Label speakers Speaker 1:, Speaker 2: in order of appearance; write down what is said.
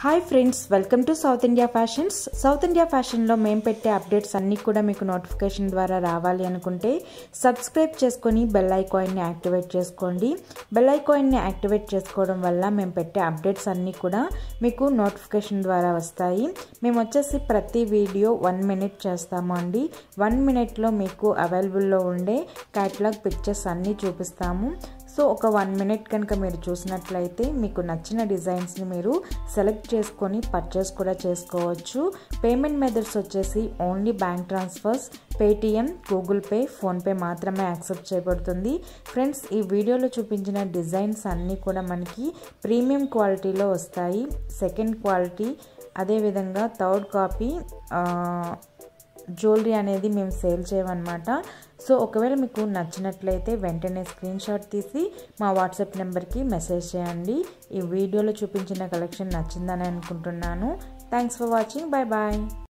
Speaker 1: hi friends welcome to South India fashions South India ఫ్యాషన్లో మేము పెట్టే అప్డేట్స్ అన్నీ కూడా మీకు నోటిఫికేషన్ ద్వారా రావాలి అనుకుంటే సబ్స్క్రైబ్ చేసుకొని బెల్ ఐకాయిన్ని యాక్టివేట్ చేసుకోండి బెల్ ఐకాయిన్ని యాక్టివేట్ చేసుకోవడం వల్ల మేము పెట్టే అప్డేట్స్ అన్నీ కూడా మీకు నోటిఫికేషన్ ద్వారా వస్తాయి మేము వచ్చేసి ప్రతి వీడియో వన్ మినిట్ చేస్తాము అండి వన్ మినిట్లో మీకు అవైలబుల్లో ఉండే క్యాటలాగ్ పిక్చర్స్ అన్నీ చూపిస్తాము సో ఒక వన్ మినిట్ కనుక మీరు చూసినట్లయితే మీకు నచ్చిన డిజైన్స్ని మీరు సెలెక్ట్ చేసుకొని పర్చేస్ కూడా చేసుకోవచ్చు పేమెంట్ మెథడ్స్ వచ్చేసి only bank transfers Paytm Google Pay PhonePe మాత్రమే యాక్సెప్ట్ చేయబడుతుంది ఫ్రెండ్స్ ఈ వీడియోలో చూపించిన డిజైన్స్ అన్నీ కూడా మనకి ప్రీమియం క్వాలిటీలో వస్తాయి సెకండ్ క్వాలిటీ అదేవిధంగా థర్డ్ కాపీ జ్యువెలరీ అనేది మేము సేల్ చేయమన్నమాట సో ఒకవేళ మీకు నచ్చినట్లయితే వెంటనే స్క్రీన్ షాట్ తీసి మా వాట్సాప్ నెంబర్కి మెసేజ్ చేయండి ఈ వీడియోలో చూపించిన కలెక్షన్ నచ్చిందని అనుకుంటున్నాను thanks for watching bye bye